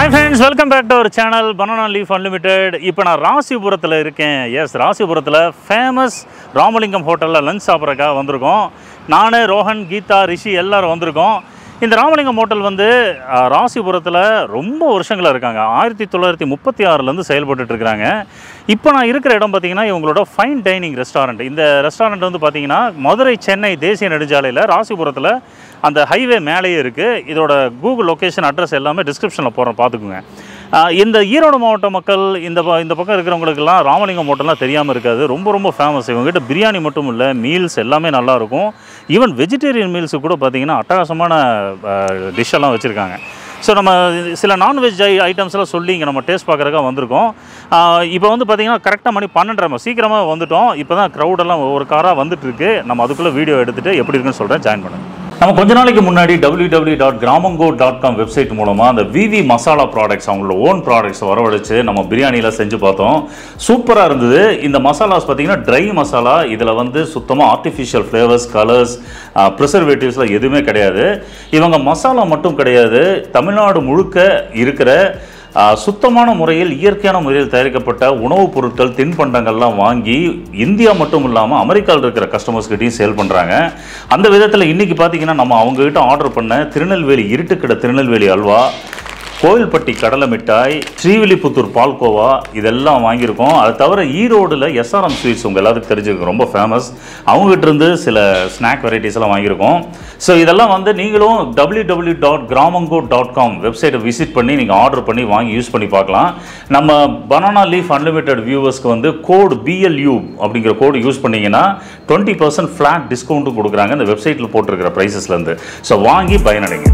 Hi friends welcome back to our channel banana leaf unlimited இப்போ நான் ராசிபுரத்தில் இருக்கேன் எஸ் ராசிபுரத்தில் ஃபேமஸ் ராமலிங்கம் ஹோட்டலில் லஞ்ச் சாப்பிட்றக்காக வந்திருக்கோம் நான் ரோஹன் கீதா ரிஷி எல்லாரும் வந்திருக்கோம் இந்த ராமலிங்கம் ஹோட்டல் வந்து அஹ், ராசிபுரத்தில் ரொம்ப வருஷங்களாக இருக்காங்க ஆயிரத்தி தொள்ளாயிரத்தி முப்பத்தி ஆறுலேருந்து செயல்பட்டுட்டு இருக்கிறாங்க இப்போ நான் இருக்கிற இடம் பார்த்தீங்கன்னா இவங்களோட ஃபைன் டைனிங் ரெஸ்டாரண்ட் இந்த ரெஸ்டாரண்ட் வந்து பார்த்தீங்கன்னா மதுரை சென்னை தேசிய நெடுஞ்சாலையில் ராசிபுரத்தில் அந்த ஹைவே மேலேயே இருக்குது இதோட கூகுள் லொக்கேஷன் அட்ரஸ் எல்லாமே டிஸ்கிரிப்ஷனில் போகிறேன் பார்த்துக்குங்க ஆஹ் இந்த ஈரோடு மாவட்ட மக்கள் இந்த ப இந்த பக்கம் இருக்கிறவங்களுக்கெல்லாம் ராமலிங்கம் ஹோட்டல்லாம் தெரியாமல் இருக்காது ரொம்ப ரொம்ப ஃபேமஸ் இவங்ககிட்ட பிரியாணி மட்டும் இல்லை மீல்ஸ் எல்லாமே நல்லாயிருக்கும் ஈவன் வெஜிடேரியன் மீல்ஸு கூட பார்த்தீங்கன்னா அட்டகாசமான டிஷ் எல்லாம் வச்சுருக்காங்க ஸோ நம்ம சில நான்வெஜ் ஐ ஐட்டம்ஸ்லாம் சொல்லி இங்கே நம்ம டேஸ்ட் பார்க்குறதுக்காக வந்திருக்கோம் இப்போ வந்து பார்த்தீங்கன்னா கரெக்டாக மணி பன்னெண்டரை மணி சீக்கிரமாக வந்துட்டோம் இப்போ தான் க்ரௌடெல்லாம் ஒரு காராக வந்துட்டுருக்கு நம்ம அதுக்குள்ளே வீடியோ எடுத்துகிட்டு எப்படி இருக்குன்னு சொல்கிறேன் ஜாயின் பண்ணுங்க நம்ம கொஞ்ச நாளைக்கு முன்னாடி W W dot Gramango dot com website மூலமாக அந்த விவி மசாலா ப்ராடக்ட்ஸ் அவங்களோட ஓன் ப்ராடக்ட்ஸ் வரவழைச்சு நம்ம பிரியாணியில் செஞ்சு பார்த்தோம் சூப்பராக இருந்தது இந்த மசாலாஸ் பார்த்தீங்கன்னா ட்ரை மசாலா இதில் வந்து சுத்தமாக ஆர்டிஃபிஷியல் ஃப்ளேவர்ஸ் கலர்ஸ் ப்ரிசர்வேட்டிவ்ஸ்லாம் எதுவுமே கிடையாது இவங்க மசாலா மட்டும் கிடையாது தமிழ்நாடு முழுக்க இருக்கிற ஆஹ் சுத்தமான முறையில் இயற்கையான முறையில் தயாரிக்கப்பட்ட உணவுப் பொருட்கள் தின்பண்டங்கள்லாம் வாங்கி இந்தியா மட்டும் இல்லாமல் அமெரிக்காவில் இருக்கிற கஸ்டமர்ஸ்கிட்டையும் சேல் பண்ணுறாங்க அந்த விதத்தில் இன்றைக்கி பார்த்தீங்கன்னா நம்ம அவங்ககிட்ட ஆர்டர் பண்ண திருநெல்வேலி இருட்டுக்கடை திருநெல்வேலி அல்வா கோவில்பட்டி கடலை மிட்டாய் ஸ்ரீவில்லிபுத்தூர் பால்கோவா இதெல்லாம் வாங்கியிருக்கோம் அது தவிர ஈரோடில் எஸ்ஆர்எம் ஸ்வீட்ஸ் உங்கள் எல்லாத்துக்கும் தெரிஞ்சிருக்கு ரொம்ப ஃபேமஸ் அவங்ககிட்ட இருந்து சில ஸ்நாக் வெரைட்டிஸ் எல்லாம் வாங்கியிருக்கோம் ஸோ இதெல்லாம் வந்து நீங்களும் W W dot Gramango dot com வெப்சைட்டை விசிட் பண்ணி நீங்கள் ஆர்டர் பண்ணி வாங்கி யூஸ் பண்ணி பார்க்கலாம் நம்ம பனானா லீஃப் அன்லிமிட்டெட் வியூவர்ஸ்க்கு வந்து கோட் பிஎல்யூ அப்படிங்கிற கோடு யூஸ் பண்ணீங்கன்னா டுவெண்ட்டி பர்சன்ட் ஃப்ளாட் டிஸ்கவுண்ட்டும் கொடுக்குறாங்க இந்த வெப்சைட்டில் போட்டிருக்கிற ப்ரைஸஸ்லேருந்து ஸோ வாங்கி பயனடைங்க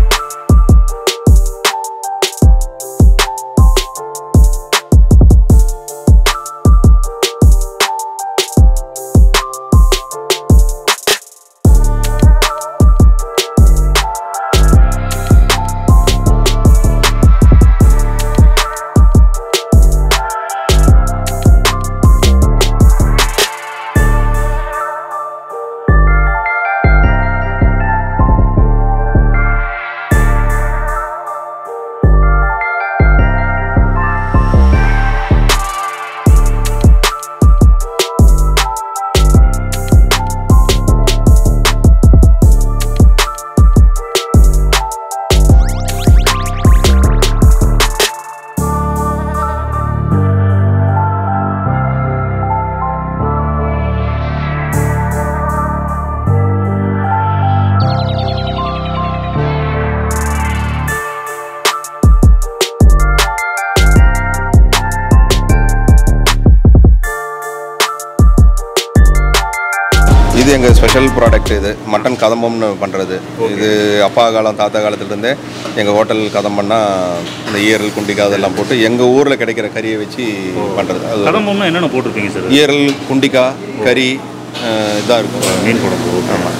இது எங்கள் ஸ்பெஷல் ப்ராடக்ட் இது மட்டன் கதம்பம்னு பண்ணுறது இது அப்பா காலம் தாத்தா காலத்துலேருந்தே எங்கள் ஹோட்டல் கதம்பம்னா இந்த ஈரல் குண்டிக்கா அதெல்லாம் போட்டு எங்கள் ஊரில் கிடைக்கிற கறியை வச்சு பண்ணுறது அது கடம்பம்னா என்னென்ன போட்டிருக்கீங்க சார் ஈரல் குண்டிக்கா கறி இதாக இருக்கும் மீன் குழம்பு ஆமாம்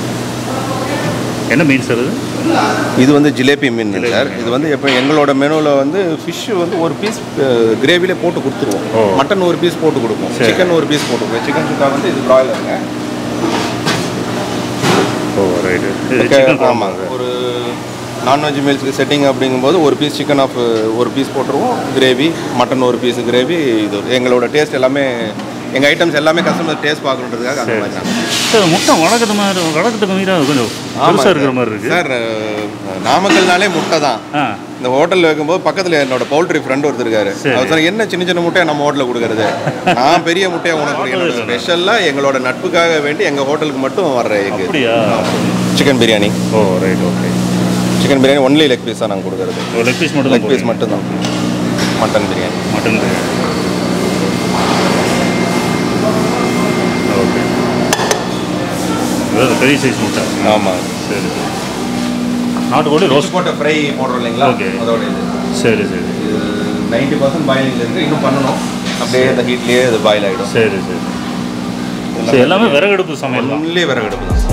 என்ன மீன் சார் இது இது வந்து ஜிலேபி மீன் சார் இது வந்து எப்போ எங்களோட மெனுவில் வந்து ஃபிஷ் வந்து ஒரு பீஸ் கிரேவிலே போட்டு ஓ. கொடுத்துருவோம் மட்டன் ஒரு பீஸ் போட்டு கொடுப்போம் சரி. சிக்கன் ஒரு பீஸ் போட்டு கொடுப்போம் சிக்கன் சுக்கா வந்து இது ப்ராய்லருங்க ஓ ரைட்டு Okay, ஆமாம் ஒரு நான்வெஜ் மீல்ஸுக்கு செட்டிங் அப்படிங்கும்போது ஒரு பீஸ் சிக்கன் ஆஃப் ஒரு பீஸ் போட்டுருவோம் கிரேவி மட்டன் ஒரு பீஸ் கிரேவி இது எங்களோட டேஸ்ட் எல்லாமே எங்கள் ஐட்டம்ஸ் எல்லாமே கஸ்டமர் டேஸ்ட் பார்க்கணுன்றதுக்காக அந்த மாதிரி தான் சார் முட்டை வழக்கத்து மாதிரி வழக்கத்துக்கு மீறா கொஞ்சம் பெருசாக இருக்கிற மாதிரி இருக்கு சார் அஹ், நாமக்கல்னாலே முட்டை தான் ஆ இந்த ஹோட்டலில் வைக்கும்போது பக்கத்தில் என்னோட பவுல்ட்ரி ஃப்ரெண்ட் ஒருத்தர் இருக்காரு சரி. அவர் சார் என்ன சின்ன சின்ன முட்டையை நம்ம ஹோட்டலில் கொடுக்கறது நான் பெரிய முட்டையை உனக்கு ஸ்பெஷலாக எங்களோட நட்புக்காக வேண்டி எங்கள் ஹோட்டலுக்கு மட்டும் வர்ற எங்கள் அப்படியா chicken biryani oh right okay chicken biryani only leg piece தான் நாங்கள் கொடுக்குறது லெக் பீஸ் மட்டும் லெக் பீஸ் மட்டும்தான் மட்டன் பிரியாணி மட்டன் ஓகே அதாவது பெரிய சைஸ் முட்டை ஆமாம் சரி நாட்டுக்கோழி ரோஸ்ட் போட்ட ஃப்ரை போடுறோம் இல்லைங்களா Okay. அதோட இது சரி சரி இது நைன்டி பர்சன்ட் பாயிலிங் இருக்குது இன்னும் பண்ணணும் அப்படியே அந்த ஹீட்லேயே அது பாயில் ஆகிடும் சரி சரி சரி எல்லாமே விறகடுப்பு சமையல் தான் ஒன்லி விறகடுப்பு தான்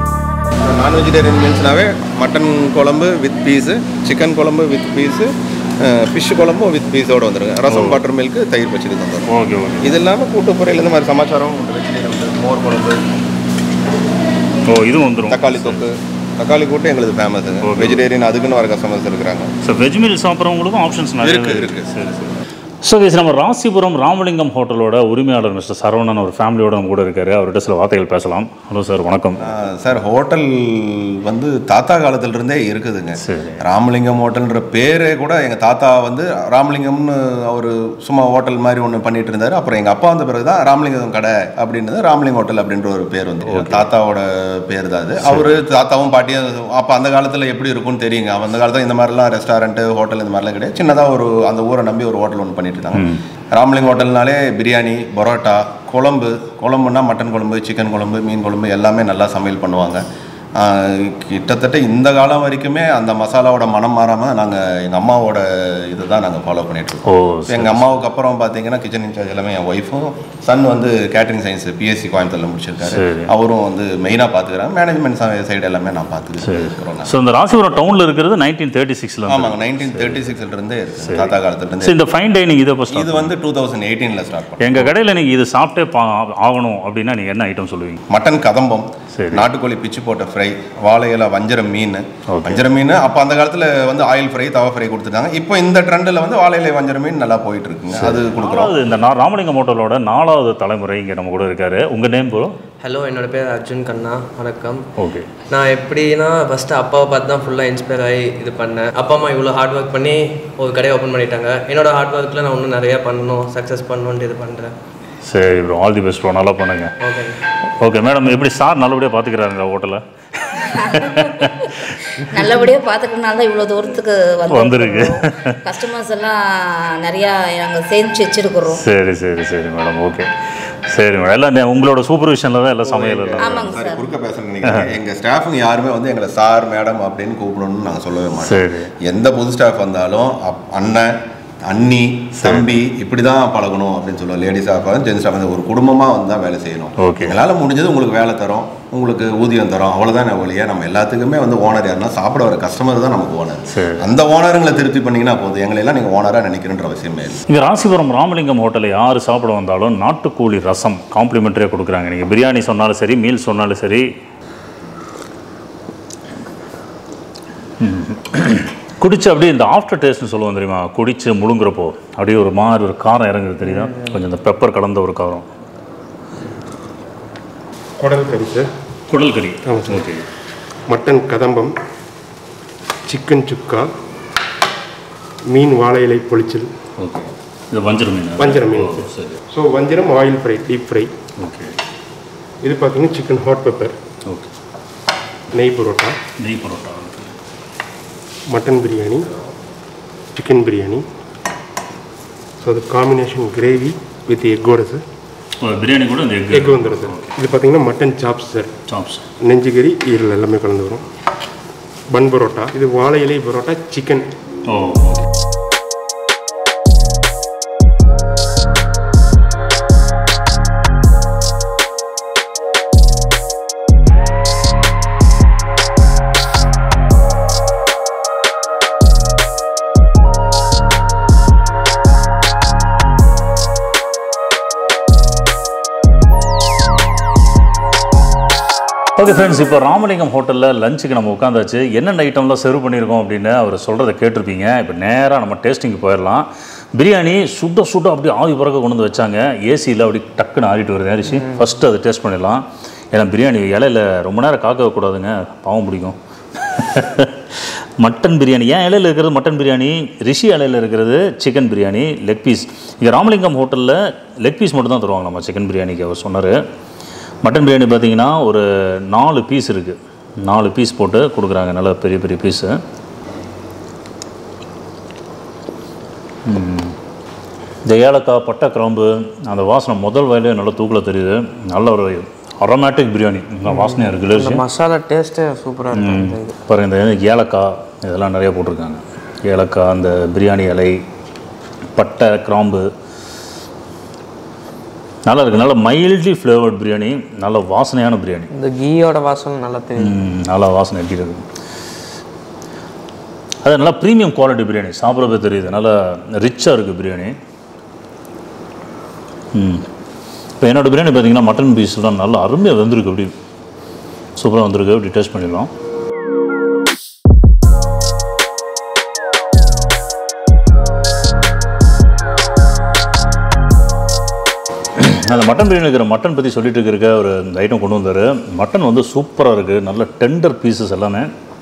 நான் வெஜிடேரியன் மீல்ஸ்னாவே மட்டன் குழம்பு வித் பீஸு சிக்கன் குழம்பு வித் பீஸு ஃபிஷ் குழம்பும் வித் பீஸோட வந்துருங்க ரசம் பட்டர் மில்க் தயிர் பச்சடி வந்துடும் ஓகே ஓகே இது இல்லாமல் கூட்டு பொரியல் இந்த மாதிரி சமாச்சாரம் உண்டு வெஜிடேரியன் உண்டு மோர் குழம்பு ஓ இதுவும் வந்துடும் தக்காளி தொக்கு தக்காளி கூட்டு எங்களுக்கு ஃபேமஸுங்க வெஜிடேரியன் அதுக்குன்னு வர கஸ்டமர்ஸ் இருக்கிறாங்க ஸோ வெஜ் மீல் சாப்பிட்றவங்களுக்கும் ஆப்ஷன்ஸ் நிறைய இருக்கு, இருக்கு. சரி சரி ஸோ கேஸ் நம்ம ராசிபுரம் ராமலிங்கம் ஹோட்டலோட உரிமையாளர் மிஸ்டர் சரவணன் ஒரு ஃபேமிலியோட நம்ம கூட இருக்காரு அவர்கிட்ட சில வார்த்தைகள் பேசலாம் ஹலோ சார் வணக்கம் சார் ஹோட்டல் வந்து தாத்தா காலத்திலிருந்தே இருக்குதுங்க சரி ராமலிங்கம் ஹோட்டல்ன்ற பேரே கூட எங்கள் தாத்தா வந்து ராமலிங்கம்னு அவர் சும்மா ஹோட்டல் மாதிரி ஒன்று பண்ணிட்டு இருந்தார் அப்புறம் எங்கள் அப்பா வந்த பிறகு தான் ராமலிங்கம் கடை அப்படின்றது ராமலிங்கம் ஹோட்டல் அப்படின்ற ஒரு பேர் வந்து தாத்தாவோட பேர் தான் அது அவர் தாத்தாவும் பாட்டியும் அப்போ அந்த காலத்தில் எப்படி இருக்கும்னு தெரியுங்க அந்த காலத்தில் இந்த மாதிரிலாம் ரெஸ்டாரண்ட்டு ஹோட்டல் இந்த மாதிரிலாம் கிடையாது சின்னதாக ஒரு அந்த ஊரை நம்பி ஒரு ஹோட்டல் ஒன்று பண்ணிட்டு இருந்தாங்க ராமலிங்கம் ஹோட்டல்னாலே பிரியாணி பரோட்டா குழம்பு குழம்புனா மட்டன் குழம்பு சிக்கன் குழம்பு மீன் குழம்பு எல்லாமே நல்லா சமையல் பண்ணுவாங்க ஆஹ் கிட்டத்தட்ட இந்த காலம் வரைக்குமே அந்த மசாலாவோட மனம் மாறாமல் நாங்கள் எங்கள் அம்மாவோட இதை தான் நாங்கள் ஃபாலோ பண்ணிகிட்ருக்கோம் ஓ எங்கள் அம்மாவுக்கு அப்புறம் பார்த்தீங்கன்னா கிச்சன் இன்சார்ஜ் எல்லாமே என் ஒய்ஃபும் சன் வந்து கேட்டரிங் சயின்ஸ் பிஎஸ்சி கோயம்புத்தூர்ல முடிச்சிருக்காரு சரி. அவரும் வந்து மெயினாக பார்த்துக்கிறாங்க மேனேஜ்மெண்ட் சைடு எல்லாமே நான் பார்த்துக்கிட்டு இருக்கிறோம் ஸோ இந்த ராசிபுரம் டவுனில் இருக்கிறது நைன்டீன் தேர்ட்டி சிக்ஸில் ஆமாங்க நைன்டீன் தேர்ட்டி சிக்ஸ்லேருந்தே இருக்கு தாத்தா காலத்துலேருந்து ஸோ இந்த ஃபைன் டைனிங் இதை ஃபஸ்ட் இது வந்து டூ தௌசண்ட் எயிட்டீனில் ஸ்டார்ட் பண்ணோம் எங்கள் கடையில் நீங்கள் இது சாப்பிட்டே பா ஆகணும் அப்படின்னா நீங்கள் என்ன ஐட்டம் சொல்லுவீங்க மட்டன் கதம்பம் சரி. நாட்டுக்கோழி பிச்சு போட்ட ஃப்ரை வாழை இலை வஞ்சரம் மீன் வஞ்சரம் மீன் அப்போ அந்த காலத்தில் வந்து ஆயில் ஃப்ரை தவா ஃப்ரை கொடுத்துருக்காங்க இப்போ இந்த ட்ரெண்டில் வந்து வாழை இலை வஞ்சரம் மீன் நல்லா போயிட்டு இருக்குங்க அது கொடுக்குறோம் நாலாவது இந்த நா- ராமலிங்கம் ஹோட்டலோட நாலாவது தலைமுறை இங்கே நம்ம கூட இருக்காரு உங்கள் நேம் ப்ரோ ஹலோ என்னோட பேர் அர்ஜுன் கண்ணா வணக்கம் ஓகே நான் எப்படின்னா ஃபஸ்ட்டு அப்பாவை பார்த்து தான் ஃபுல்லாக இன்ஸ்பயர் ஆகி இது பண்ணேன் அப்பா அம்மா இவ்வளோ ஹார்ட் ஒர்க் பண்ணி ஒரு கடையை ஓப்பன் பண்ணிட்டாங்க என்னோட ஹார்ட் ஒர்க்கில் நான் இன்னும் நிறையா பண்ணணும் சக்ஸஸ் பண்ணணுன்ட்டு இது பண்ணுறேன் சரி bro all the best bro நல்லா பண்ணுங்க ஓகே ஓகே மேடம் எப்படி சார் நல்லபடியாக பார்த்துக்கிறாருங்க ஹோட்டலை நல்லபடியாக பார்த்துக்கறனால தான் இவ்வளோ தூரத்துக்கு வந்திருக்கு. கஸ்டமர்ஸ் எல்லாம் நிறையா நாங்கள் சேமிச்சு வச்சிருக்கிறோம் சரி சரி சரி மேடம் ஓகே சரி மேடம் எல்லாம் நே- உங்களோட சூப்பர்விஷனில் தான் எல்லாம் சமையல் எல்லாம் ஆமாங்க சாரி சார் குறுக்க பேச நினைக்கிறேன் எங்கள் ஸ்டாஃபுங்க யாருமே வந்து எங்களை சார் மேடம் அப்படின்னு கூப்பிடணும்னு நாங்கள் சொல்லவே மாட்டோம் சரி எந்த புது ஸ்டாஃப் வந்தாலும் அப்- அண்ணன் அண்ணி தம்பி இப்படி தான் பழகணும் அப்படின்னு சொல்லுவோம் லேடிஸ் ஸ்டாஃப் ஜென்ஸ் ஸ்டாஃப் வந்து ஒரு குடும்பமாக வந்து தான் வேலை செய்யணும் Okay. எங்களால் முடிஞ்சது உங்களுக்கு வேலை தரோம் உங்களுக்கு ஊதியம் தரோம் அவ்வளோதான் ஒழிய நம்ம எல்லாத்துக்குமே வந்து ஓனர் யாருன்னா சாப்பிட வர கஸ்டமர் தான் நமக்கு ஓனர் சரி. அந்த ஓனருங்களை திருப்தி பண்ணீங்கன்னா போதும் எங்களை எல்லாம் நீங்கள் ஓனராக நினைக்கிறன்ற அவசியமே இல்லை இங்கே ராசிபுரம் ராமலிங்கம் ஹோட்டலில் யார் சாப்பிட வந்தாலும் நாட்டுக்கோழி ரசம் காம்ப்ளிமெண்ட்ரியாக கொடுக்குறாங்க நீங்கள் பிரியாணி சொன்னாலும் சரி மீல் சொன்னாலும் சரி ம். குடிச்சு அப்படியே இந்த ஆஃப்டர் டேஸ்ட்னு சொல்லுவோம் தெரியுமா குடிச்சு முழுங்குறப்போ அப்படியே ஒரு மாதிரி ஒரு காரம் இறங்குது தெரியுதா கொஞ்சம் இந்த பெப்பர் கலந்த ஒரு காரம் குடல் கறி சார் குடல் கறி ஆமாம் சார். ஓகே மட்டன் கதம்பம் சிக்கன் சுக்கா மீன் வாழை இலை பொளிச்சல் ஓகே இது வஞ்சரம் மீன் வஞ்சரம் மீன் ஓ, சரி ஸோ வஞ்சரம் oil fry deep fry okay இது பார்த்தீங்கன்னா சிக்கன் ஹாட் பெப்பர் ஓகே நெய் பரோட்டா நெய் parotta mutton biryani chicken biryani so அது காம்பினேஷன் கிரேவி வித் எக்கோட சார் ஓ, பிரியாணி கூட இந்த எக் எக் வந்துடும் சார் இது பார்த்தீங்கன்னா மட்டன் சாப்ஸ் சார் சாப்ஸ் நெஞ்சு கறி ஈரல் எல்லாமே கலந்து வரும் பன் பரோட்டா இது வாழை இலை பரோட்டா சிக்கன் ஓ ஓகே ஃப்ரெண்ட்ஸ் இப்போ ராமலிங்கம் ஹோட்டலில் லஞ்சுக்கு நம்ம உட்காந்தாச்சு என்னென்ன ஐட்டம்லாம் சர்வ் பண்ணியிருக்கோம் அப்படின்னு அவர் சொல்கிறத கேட்டிருப்பீங்க இப்போ நேராக நம்ம டேஸ்டிங்க்கு போயிடலாம் பிரியாணி சுட சுட அப்படி ஆவி பறக்க கொண்டு வந்து வச்சாங்க ஏசியில் அப்படி டக்குன்னு ஆறிட்டு வருது அரிசி ஃபஸ்ட்டு அதை டேஸ்ட் பண்ணிடலாம் ஏன்னா பிரியாணி இலையில ரொம்ப நேரம் காக்க கூடாதுங்க பாவம் பிடிக்கும் மட்டன் பிரியாணி ஏன் இலையில இருக்கிறது மட்டன் பிரியாணி ரிஷி இலையில இருக்கிறது சிக்கன் பிரியாணி லெக் பீஸ் இங்கே ராமலிங்கம் ஹோட்டலில் லெக் பீஸ் மட்டும் தான் தருவாங்க நம்ம சிக்கன் பிரியாணிக்கு அவர் சொன்னார் மட்டன் பிரியாணி பார்த்தீங்கன்னா ஒரு நாலு பீஸ் இருக்குது நாலு பீஸ் போட்டு கொடுக்குறாங்க நல்ல பெரிய பெரிய பீஸு இந்த ஏலக்காய் பட்டை கிராம்பு அந்த வாசனை முதல் வயலே நல்ல தூக்கில் தெரியுது நல்ல ஒரு அரோமேட்டிக் பிரியாணி நல்ல வாசனையாக இருக்குது இந்த மசாலா டேஸ்ட்டே சூப்பராக இருக்கும் இந்த இது பாருங்க இந்த ஏலக்காய் இதெல்லாம் நிறைய போட்டிருக்காங்க ஏலக்காய் அந்த பிரியாணி இலை பட்டை கிராம்பு நல்லா இருக்குது நல்ல மைல்ட்லி ஃப்ளேவர்ட் பிரியாணி நல்ல வாசனையான பிரியாணி இந்த கீயோட வாசனை நல்லா தெரியும் ம், நல்லா வாசனை எப்படி இருக்கு அது நல்லா ப்ரீமியம் குவாலிட்டி பிரியாணி சாப்பிட்றப்ப தெரியுது நல்லா ரிச்சாக இருக்குது பிரியாணி ம் இப்போ என்னோட பிரியாணி பார்த்தீங்கன்னா மட்டன் பீஸ்லாம் நல்லா அருமையாக வந்திருக்கு அப்படி சூப்பராக வந்திருக்கு அப்படி டேஸ்ட் பண்ணிடலாம் அந்த மட்டன் பிரியாணி இருக்கிற மட்டன் பற்றி சொல்லிட்டு இருக்க ஒரு ஐட்டம் கொண்டு வந்தார் மட்டன் வந்து சூப்பராக இருக்குது நல்ல டெண்டர் பீசஸ் எல்லாமே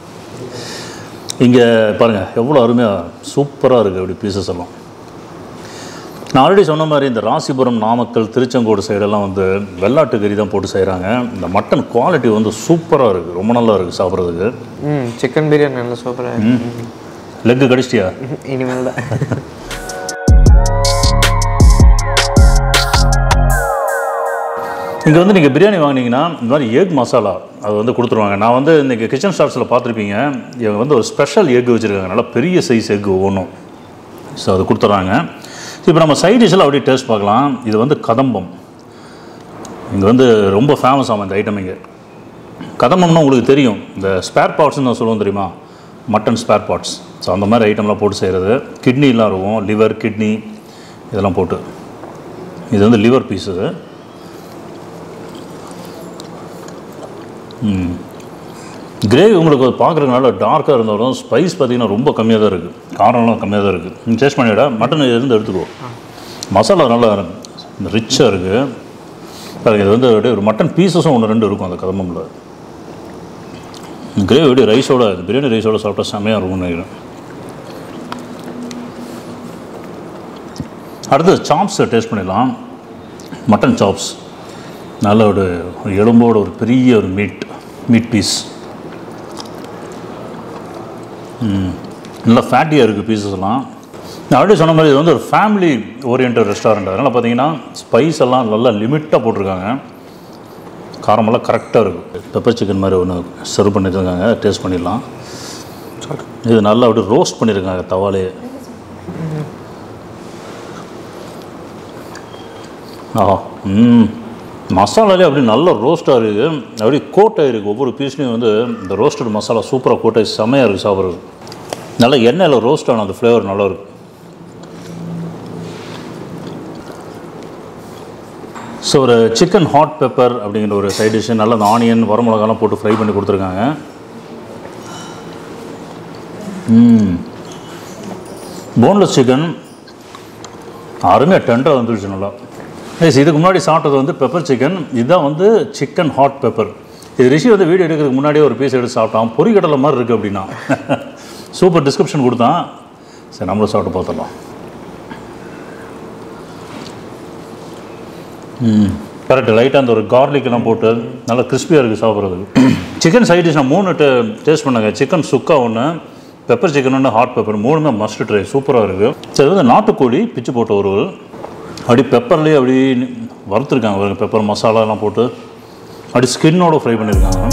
இங்கே பாருங்கள் எவ்வளோ அருமையாக சூப்பராக இருக்குது அப்படி பீசஸ் எல்லாம் நான் ஆல்ரெடி சொன்ன மாதிரி இந்த ராசிபுரம் நாமக்கல் திருச்செங்கோடு சைடெல்லாம் வந்து வெள்ளாட்டு கறி தான் போட்டு செய்கிறாங்க இந்த மட்டன் குவாலிட்டி வந்து சூப்பராக இருக்குது ரொம்ப நல்லா இருக்குது சாப்பிட்றதுக்கு ம் சிக்கன் பிரியாணி நல்லா சூப்பராக லெக்கு கடிச்சிட்டியா இனிமேல் தான் இங்கே வந்து நீங்கள் பிரியாணி வாங்குனீங்கன்னா இந்த மாதிரி எக் மசாலா அது வந்து கொடுத்துருவாங்க நான் வந்து இன்றைக்கி கிச்சன் ஸ்டார்ஸில் பார்த்துருப்பீங்க இவங்க வந்து ஒரு ஸ்பெஷல் எக் வச்சுருக்காங்க நல்லா பெரிய சைஸ் எக் ஒவ்வொன்றும் ஸோ அது கொடுத்துட்றாங்க இப்போ நம்ம சைட் டிஷ்ஷில் அப்படியே டேஸ்ட் பார்க்கலாம் இது வந்து கதம்பம் இங்கே வந்து ரொம்ப ஃபேமஸ் ஆகும் இந்த ஐட்டம் இங்கே கதம்பம்னா உங்களுக்கு தெரியும் இந்த ஸ்பேர் பார்ட்ஸ்னு நான் சொல்லுவோம் தெரியுமா மட்டன் ஸ்பேர் பார்ட்ஸ் ஸோ அந்த மாதிரி ஐட்டம்லாம் போட்டு செய்கிறது கிட்னிலாம் இருக்கும் லிவர் கிட்னி இதெல்லாம் போட்டு இது வந்து லிவர் பீஸ் இது கிரேவி உங்களுக்கு பார்க்குறதுக்கு நல்லா டார்க்காக இருந்தாலும் ஸ்பைஸ் பார்த்தீங்கன்னா ரொம்ப கம்மியாக தான் இருக்குது காரம்லாம் கம்மியாக தான் இருக்குது நீ டேஸ்ட் பண்ணிவிட மட்டன் இருந்து எடுத்துக்கோ மசாலா நல்லா ரிச்சாக இருக்குது பாருங்க இது வந்து அப்படியே ஒரு மட்டன் பீசஸும் ஒன்று ரெண்டு இருக்கும் அந்த கதம்பமில் கிரேவி அப்படியே ரைஸோட பிரியாணி ரைஸோட சாப்பிட்டா செம்மையாக இருக்கும்னு நினைக்கிறேன் அடுத்து சாப்ஸை டேஸ்ட் பண்ணிடலாம் மட்டன் சாப்ஸ் நல்ல ஒரு ஒரு எலும்போட ஒரு பெரிய ஒரு மீட் மீட் பீஸ் நல்லா ஃபேட்டியாக இருக்குது பீசஸ்லாம் நான் ஆல்ரெடி சொன்ன மாதிரி இது வந்து ஒரு ஃபேமிலி ஓரியன்ட் ரெஸ்டாரண்ட் அதனால் பார்த்தீங்கன்னா ஸ்பைஸ் எல்லாம் நல்லா லிமிட்டாக போட்டிருக்காங்க காரமெல்லாம் கரெக்டாக இருக்குது பெப்பர் சிக்கன் மாதிரி ஒன்று சர்வ் பண்ணியிருக்காங்க டேஸ்ட் பண்ணிடலாம் இது நல்லா அப்படியே ரோஸ்ட் பண்ணியிருக்காங்க தவாலே ஆஹா ம் மசாலாலே அப்படி நல்ல ரோஸ்ட்டாக இருக்குது அப்படியே கோட்டாக இருக்குது ஒவ்வொரு பீஸ்லையும் வந்து இந்த ரோஸ்டட் மசாலா சூப்பராக கோட்டாகி செமையாக இருக்குது சாப்பிட்றது நல்லா எண்ணெயில் ரோஸ்ட் ஆன அந்த ஃப்ளேவர் நல்லா இருக்கு ஸோ ஒரு சிக்கன் ஹாட் பெப்பர் அப்படிங்கிற ஒரு சைட் டிஷ்ஷு நல்லா அந்த ஆனியன் வரமிளகாலாம் போட்டு ஃப்ரை பண்ணி கொடுத்துருக்காங்க போன்லெஸ் சிக்கன் அருமையாக டெண்டராக வந்துருச்சு நல்லா எஸ் இதுக்கு முன்னாடி சாப்பிட்டது வந்து பெப்பர் சிக்கன் இதுதான் வந்து சிக்கன் ஹாட் பெப்பர் இது ரிஷி வந்து வீடியோ எடுக்கிறதுக்கு முன்னாடியே ஒரு பீஸ் எடுத்து சாப்பிட்டான் பொரிக்கடலை மாதிரி இருக்குது அப்படின்னா சூப்பர் டிஸ்கிரிப்ஷன் கொடுத்தான் சரி நம்மளும் சாப்பிட்டு பார்த்துடலாம் ம் கரெக்ட் லைட்டாக அந்த ஒரு garlic எல்லாம் போட்டு நல்லா கிறிஸ்பியாக இருக்குது சாப்பிட்றதுக்கு சிக்கன் சைட் டிஷ் நான் மூணு டேஸ்ட் பண்ணாங்க சிக்கன் சுக்கா ஒன்று பெப்பர் சிக்கன் ஒன்று ஹாட் பெப்பர் மூணுமே மஸ்ட் ட்ரை சூப்பராக இருக்குது சரி இது வந்து நாட்டுக்கோழி பிச்சு போட்ட ஒரு அப்படி பெப்பர்லேயே அப்படி வறுத்துருக்காங்க பாருங்க பெப்பர் மசாலாலாம் போட்டு அப்படி ஸ்கின்னோட ஃப்ரை பண்ணியிருக்காங்க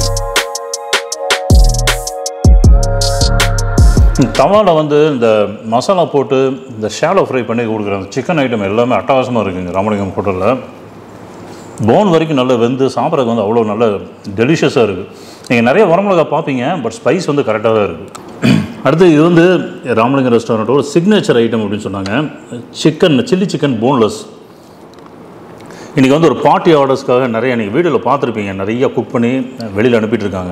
தவாவில் வந்து இந்த மசாலா போட்டு இந்த ஷாலோ ஃப்ரை பண்ணி கொடுக்குறாங்க சிக்கன் ஐட்டம் எல்லாமே அட்டகாசமாக இருக்குங்க ராமலிங்கம் ஹோட்டலில் போன் வரைக்கும் நல்லா வெந்து சாப்பிட்றதுக்கு வந்து அவ்வளோ நல்ல டெலிஷியஸாக இருக்குது நீங்கள் நிறைய வரமிளகா பார்ப்பீங்க பட் ஸ்பைஸ் வந்து கரெக்டாக தான் இருக்குது அடுத்து இது வந்து ராமலிங்கம் ரெஸ்டாரண்ட்டோட சிக்னேச்சர் ஐட்டம் அப்படின்னு சொன்னாங்க சிக்கன் சில்லி சிக்கன் போன்லெஸ் இன்றைக்கி வந்து ஒரு பார்ட்டி ஆர்டர்ஸ்க்காக நிறைய நீங்கள் வீடியோவில் பார்த்துருப்பீங்க நிறைய குக் பண்ணி வெளியில் அனுப்பிட்டு இருக்காங்க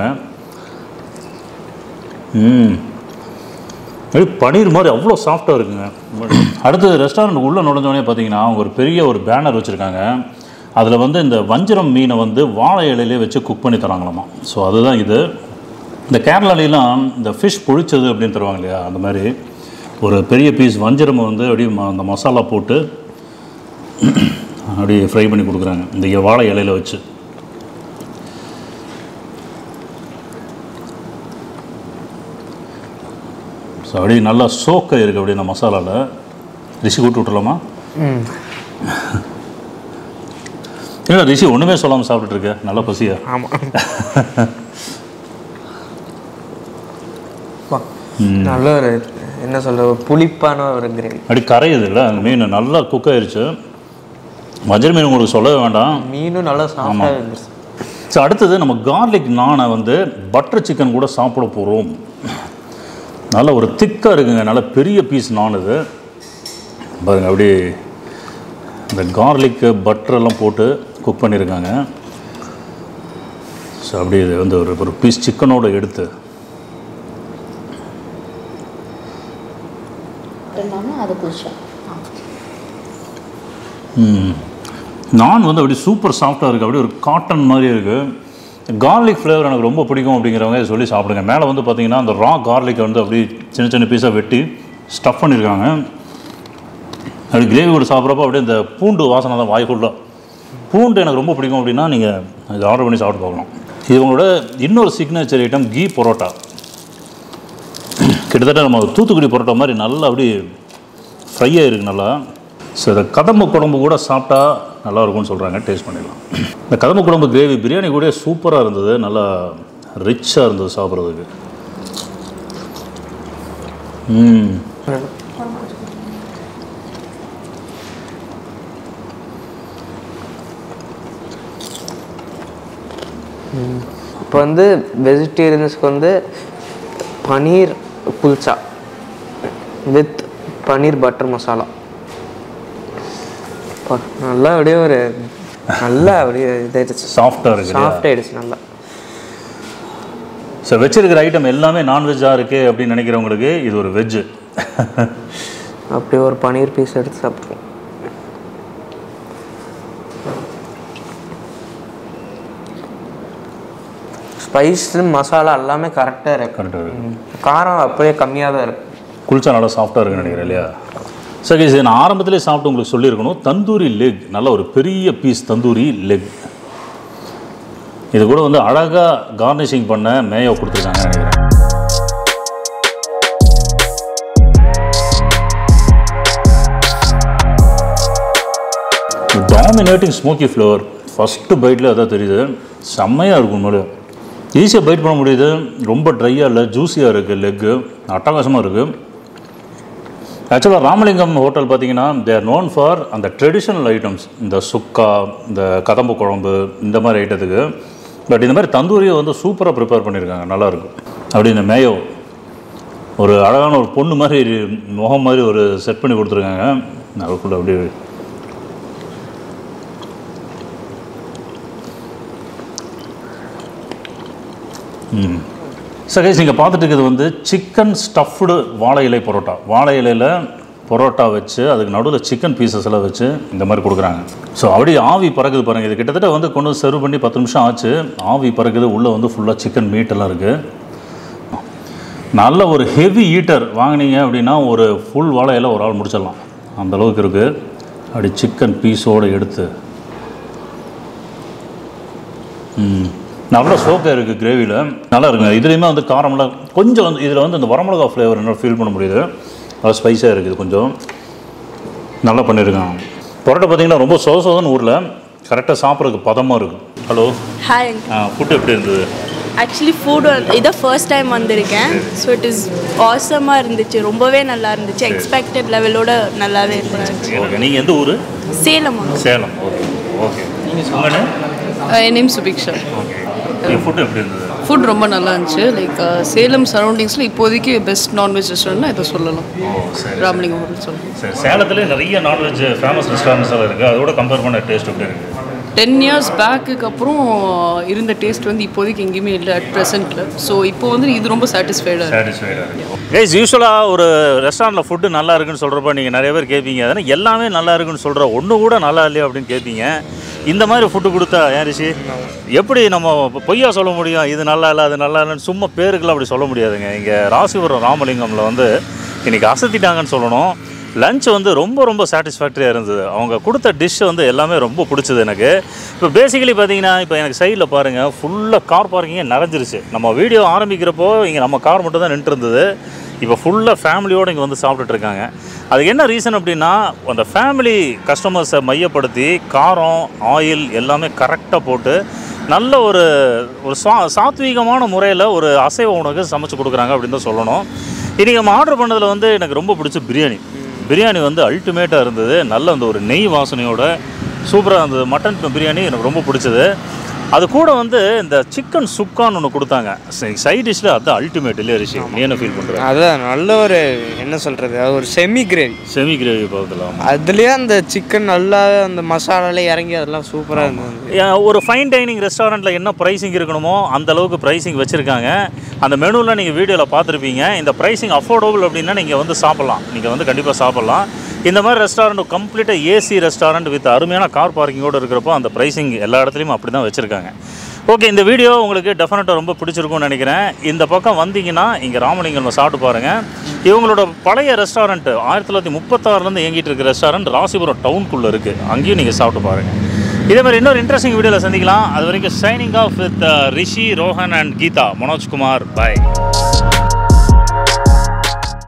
ம் அப்படியே பனீர் மாதிரி அவ்வளோ சாஃப்டாக இருக்குங்க அடுத்து ரெஸ்டாரண்ட் உள்ளே நுழைஞ்சோடனே பார்த்தீங்கன்னா அவங்க ஒரு பெரிய ஒரு பேனர் வச்சுருக்காங்க அதில் வந்து இந்த வஞ்சிரம் மீனை வந்து வாழை இலையிலே வச்சு குக் பண்ணி தராங்களாமா ஸோ அதுதான் இது இந்த கேரளாலாம் இந்த ஃபிஷ் பொழிச்சது அப்படின்னு தருவாங்க இல்லையா அந்த மாதிரி ஒரு பெரிய பீஸ் வஞ்சிரம் வந்து அப்படியே ம- அந்த மசாலா போட்டு அப்படியே ஃப்ரை பண்ணி கொடுக்குறாங்க இந்த வாழை இலையில வச்சு ஸோ அப்படியே நல்லா சோக்க இருக்குது அப்படியே இந்த மசாலாவில் ரிஷி கூட்டு விட்டுலாமா ம் இல்லை ரிஷி ஒன்றுமே சொல்லாமல் சாப்பிட்டுட்டு இருக்க நல்லா பசியா ஆமாம் நல்ல ஒரு என்ன சொல்ற ஒரு புளிப்பான ஒரு கிரேவி அப்படி கரையுது இல்லை அந்த மீன் நல்லா குக் ஆயிருச்சு வஜ்ர மீன் உங்களுக்கு சொல்லவே வேண்டாம் மீனும் நல்லா சாஃப்டாக இருந்துச்சு ஸோ அடுத்தது நம்ம கார்லிக் நானை வந்து பட்டர் சிக்கன் கூட சாப்பிட போகிறோம் நல்ல ஒரு திக்காக இருக்குங்க நல்ல பெரிய பீஸ் நான் இது பாருங்கள் அப்படியே இந்த கார்லிக்கு பட்டரெல்லாம் போட்டு குக் பண்ணியிருக்காங்க ஸோ அப்படியே இது வந்து ஒரு ஒரு பீஸ் சிக்கனோடு எடுத்து இல்லாமல் அது குஷா ம். நான் வந்து அப்படியே சூப்பர் சாஃப்டாக இருக்குது அப்படியே ஒரு காட்டன் மாதிரி இருக்குது கார்லிக் ஃப்ளேவர் எனக்கு ரொம்ப பிடிக்கும் அப்படிங்கிறவங்க இதை சொல்லி சாப்பிடுங்க மேலே வந்து பார்த்தீங்கன்னா அந்த ரா கார்லிக்கை வந்து அப்படியே சின்ன சின்ன பீஸாக வெட்டி ஸ்டஃப் பண்ணியிருக்காங்க அப்படி கிரேவி கூட சாப்பிட்றப்போ அப்படியே இந்த பூண்டு வாசனை தான் வாய்க்குள்ள பூண்டு எனக்கு ரொம்ப பிடிக்கும் அப்படின்னா நீங்கள் இதை ஆர்டர் பண்ணி சாப்பிட்டு பார்க்கலாம் இது உங்களோட இன்னொரு சிக்னேச்சர் ஐட்டம் கீ பரோட்டா கிட்டத்தட்ட நம்ம தூத்துக்குடி பரோட்டா மாதிரி நல்லா அப்படியே ஃப்ரை ஆகிருக்கு நல்லா ஸோ இந்த கதம்பு குழம்பு கூட சாப்பிட்டா நல்லா இருக்கும்னு சொல்கிறாங்க டேஸ்ட் பண்ணிடலாம் இந்த கதம்பு குழம்பு கிரேவி பிரியாணி கூட சூப்பராக இருந்தது நல்லா ரிச்சாக இருந்தது சாப்பிட்றதுக்கு ம் இப்போ வந்து வெஜிடேரியன்ஸ்க்கு வந்து பனீர் குல்ச்சா வித் பனீர் பட்டர் மசாலா அப்பா, நல்லா அப்படியே ஒரு நல்லா அப்படியே இதாயிடுச்சு சாஃப்டாக இருக்குது சாஃப்ட் ஆயிடுச்சு நல்லா ஸோ வச்சிருக்கிற ஐட்டம் எல்லாமே நான்வெஜ்ஜாக இருக்கே அப்படின்னு நினைக்கிறவங்களுக்கு இது ஒரு வெஜ்ஜு அப்படியே ஒரு பனீர் பீஸ் எடுத்து சாப்பிடுவோம் ஸ்பைஸ் மசாலா எல்லாமே கரெக்டாக இருக்கு கரெக்டாக இருக்குது காரம் அப்படியே கம்மியாக தான் இருக்கு குளிச்சா நல்லா சாஃப்டாக இருக்குன்னு நினைக்கிறேன் இல்லையா சரி இது நான் ஆரம்பத்திலே சாப்பிட்டு உங்களுக்கு சொல்லியிருக்கணும் தந்தூரி லெக் நல்ல ஒரு பெரிய பீஸ் தந்தூரி லெக் இது கூட வந்து அழகாக கார்னிஷிங் பண்ண மேயோ கொடுத்துருக்காங்க நினைக்கிறேன் டாமினேட்டிங் ஸ்மோக்கி ஃப்ளவர் ஃபஸ்ட்டு பைட்டில் அதான் தெரியுது செம்மையாக இருக்கும் உண்மையிலே ஈஸியாக பைட் பண்ண முடியுது ரொம்ப ட்ரையாக இல்லை ஜூஸியாக இருக்குது லெக்கு அட்டகாசமாக இருக்குது ஆக்சுவலாக ராமலிங்கம் ஹோட்டல் பார்த்தீங்கன்னா தேர் நோன் ஃபார் அந்த ட்ரெடிஷ்னல் ஐட்டம்ஸ் இந்த சுக்கா இந்த கதம்பு குழம்பு இந்த மாதிரி ஐட்டத்துக்கு பட் இந்த மாதிரி தந்தூரியை வந்து சூப்பராக ப்ரிப்பேர் பண்ணியிருக்காங்க நல்லாயிருக்கும் அப்படி இந்த மேயோ ஒரு அழகான ஒரு பொண்ணு மாதிரி முகம் மாதிரி ஒரு செட் பண்ணி கொடுத்துருக்காங்க அதுக்குள்ளே அப்படியே ம் சகேஷ் நீங்கள் பார்த்துட்டு இருக்கிறது வந்து சிக்கன் ஸ்டஃப்டு வாழை இலை பரோட்டா வாழை இலையில் பரோட்டா வச்சு அதுக்கு நடுவில் சிக்கன் பீசஸ் எல்லாம் வச்சு இந்த மாதிரி கொடுக்குறாங்க ஸோ அப்படியே ஆவி பறக்குது பாருங்கள் இது கிட்டத்தட்ட வந்து கொண்டு வந்து சர்வ் பண்ணி பத்து நிமிஷம் ஆச்சு ஆவி பறக்குது உள்ளே வந்து ஃபுல்லாக சிக்கன் மீட் எல்லாம் இருக்குது நல்ல ஒரு ஹெவி ஈட்டர் வாங்கினீங்க அப்படின்னா ஒரு ஃபுல் வாழை இலை ஒரு ஆள் முடிச்சிடலாம் அந்த அளவுக்கு இருக்குது அப்படி சிக்கன் பீஸோடு எடுத்து ம் நல்ல சோக்காக இருக்குது கிரேவியில் நல்லா இருக்குங்க இதுலேயுமே வந்து காரம்லாம் கொஞ்சம் வந்து இதில் வந்து இந்த வரமிளகா ஃப்ளேவர் என்ன ஃபீல் பண்ண முடியுது அது ஸ்பைஸாக இருக்குது கொஞ்சம் நல்லா பண்ணியிருக்காங்க பரோட்டா பார்த்தீங்கன்னா ரொம்ப சொத சொதன்னு ஊரில் கரெக்டாக சாப்பிட்றதுக்கு பதமாக இருக்கும் ஹலோ ஹாய் ஃபுட்டு எப்படி இருந்தது ஆக்சுவலி ஃபுட் இதான் ஃபர்ஸ்ட் டைம் வந்திருக்கேன் ஸோ இட் இஸ் ஆசமாக இருந்துச்சு ரொம்பவே நல்லா இருந்துச்சு எக்ஸ்பெக்டட் லெவலோட நல்லாவே இருந்துச்சு ஓகே நீங்கள் எந்த ஊர் சேலம் சேலம் ஓகே ஓகே உங்கன்னு என் நேம் சுபிக்ஷா என் ஃபுட்டு எப்படி இருந்தது ஃபுட் ரொம்ப நல்லா இருந்துச்சு லைக் சேலம் சரௌண்டிங்ஸில் இப்போதைக்கு பெஸ்ட் நான்வெஜ் ரெஸ்டாரண்ட்னா இதை சொல்லலாம் ஓ சரி ராமலிங்கம் ஹோட்டல் சொல்லலாம் சரி சேலத்துலேயே நிறைய நான்வெஜ் ஃபேமஸ் ரெஸ்டாரண்ட்ஸ் எல்லாம் இருக்குது அதோட கம்பேர் பண்ண டேஸ்ட் எப்படி இருக்குது டென் இயர்ஸ் பேக்குக்கு அப்புறம் இருந்த டேஸ்ட் வந்து இப்போதைக்கு எங்கேயுமே இல்லை அட் ப்ரெசென்ட்டில் ஸோ இப்போ வந்து இது ரொம்ப சாட்டிஸ்ஃபைடாக சாட்டிஸ்ஃபைடாக கைஸ் யூஸ்வலாக ஒரு ரெஸ்டாரண்ட்டில் ஃபுட்டு நல்லா இருக்குன்னு சொல்கிறப்ப நீங்கள் நிறைய பேர் கேட்பீங்க அதனால் எல்லாமே நல்லா இருக்குன்னு சொல்கிற ஒன்று கூட நல்லா இல்லையா அப்படின்னு கேட்பீங்க இந்த மாதிரி ஃபுட்டு கொடுத்தா ஏன் ரிஷி எப்படி நம்ம பொய்யா சொல்ல முடியும் இது நல்லா இல்லை அது நல்லா இல்லைன்னு சும்மா பேருக்கெல்லாம் அப்படி சொல்ல முடியாதுங்க இங்கே ராசிபுரம் ராமலிங்கமில் வந்து இன்றைக்கி அசத்திட்டாங்கன்னு சொல்லணும் லஞ்ச் வந்து ரொம்ப ரொம்ப சாட்டிஸ்ஃபேக்டரியாக இருந்தது அவங்க கொடுத்த டிஷ் வந்து எல்லாமே ரொம்ப பிடிச்சது எனக்கு இப்போ பேசிக்கலி பார்த்தீங்கன்னா இப்போ எனக்கு சைடில் பாருங்கள் ஃபுல்லாக கார் பார்க்கிங்கே நிறைஞ்சிருச்சு நம்ம வீடியோ ஆரம்பிக்கிறப்போ இங்கே நம்ம கார் மட்டும் தான் நின்று இருந்தது இப்போ ஃபுல்லாக ஃபேமிலியோடு இங்கே வந்து சாப்பிட்டுட்டு இருக்காங்க அதுக்கு என்ன ரீசன் அப்படின்னா அந்த ஃபேமிலி கஸ்டமர்ஸை மையப்படுத்தி காரம் ஆயில் எல்லாமே கரெக்டாக போட்டு நல்ல ஒரு ஒரு சா சாத்வீகமான முறையில் ஒரு அசைவ உணவு சமைச்சு கொடுக்குறாங்க அப்படின்னு தான் சொல்லணும் இன்றைக்கி நம்ம ஆர்டர் பண்ணதில் வந்து எனக்கு ரொம்ப பிடிச்ச பிரியாணி பிரியாணி வந்து அல்டிமேட்டாக இருந்தது நல்ல அந்த ஒரு நெய் வாசனையோட சூப்பராக இருந்தது மட்டன் பிரியாணி எனக்கு ரொம்ப பிடிச்சது அது கூட வந்து இந்த சிக்கன் சுக்கான்னு ஒன்று கொடுத்தாங்க சைட் டிஷ்ஷில் அதுதான் அல்டிமேட் இல்லையா ரிஷி நீ என்ன ஃபீல் பண்ணுற அதான் நல்ல ஒரு என்ன சொல்கிறது அது ஒரு செமி கிரேவி செமி கிரேவி பக்கத்தில் அதுலேயே அந்த சிக்கன் நல்லா அந்த மசாலால இறங்கி அதெல்லாம் சூப்பராக இருந்தது ஏன் ஒரு ஃபைன் டைனிங் ரெஸ்டாரண்ட்டில் என்ன ப்ரைஸிங் இருக்கணுமோ அந்த அளவுக்கு ப்ரைஸிங் வச்சுருக்காங்க அந்த மெனுவில் நீங்கள் வீடியோவில் பார்த்துருப்பீங்க இந்த ப்ரைஸிங் அஃபோர்டபுள் அப்படின்னா நீங்கள் வந்து சாப்பிட்லாம் நீங்கள் வந்து கண்டிப்பாக சாப்பிட்லாம் இந்த மாதிரி ரெஸ்டாரண்ட் கம்ப்ளீட்டாக ஏசி ரெஸ்டாரண்ட் வித் அருமையான கார் பார்க்கிங்கோடு இருக்கிறப்போ அந்த ப்ரைஸிங் எல்லா இடத்துலையும் அப்படி தான் வச்சுருக்காங்க ஓகே இந்த வீடியோ உங்களுக்கு டெஃபினட்டாக ரொம்ப பிடிச்சிருக்கும்னு நினைக்கிறேன் இந்த பக்கம் வந்தீங்கன்னா இங்கே ராமலிங்கம் சாப்பிட்டு பாருங்கள் இவங்களோட பழைய ரெஸ்டாரண்ட் ஆயிரத்தி தொள்ளாயிரத்தி முப்பத்தாறுலேருந்து இயங்கிட்டு இருக்க ரெஸ்டாரண்ட் ராசிபுரம் டவுனுக்குள்ளே இருக்குது அங்கேயும் நீங்கள் சாப்பிட்டு பாருங்கள் இதே மாதிரி இன்னொரு இன்ட்ரெஸ்டிங் வீடியோவில் சந்திக்கலாம் அது வரைக்கும் signing off with Rishi Rohan and Geetha Manojkumar bye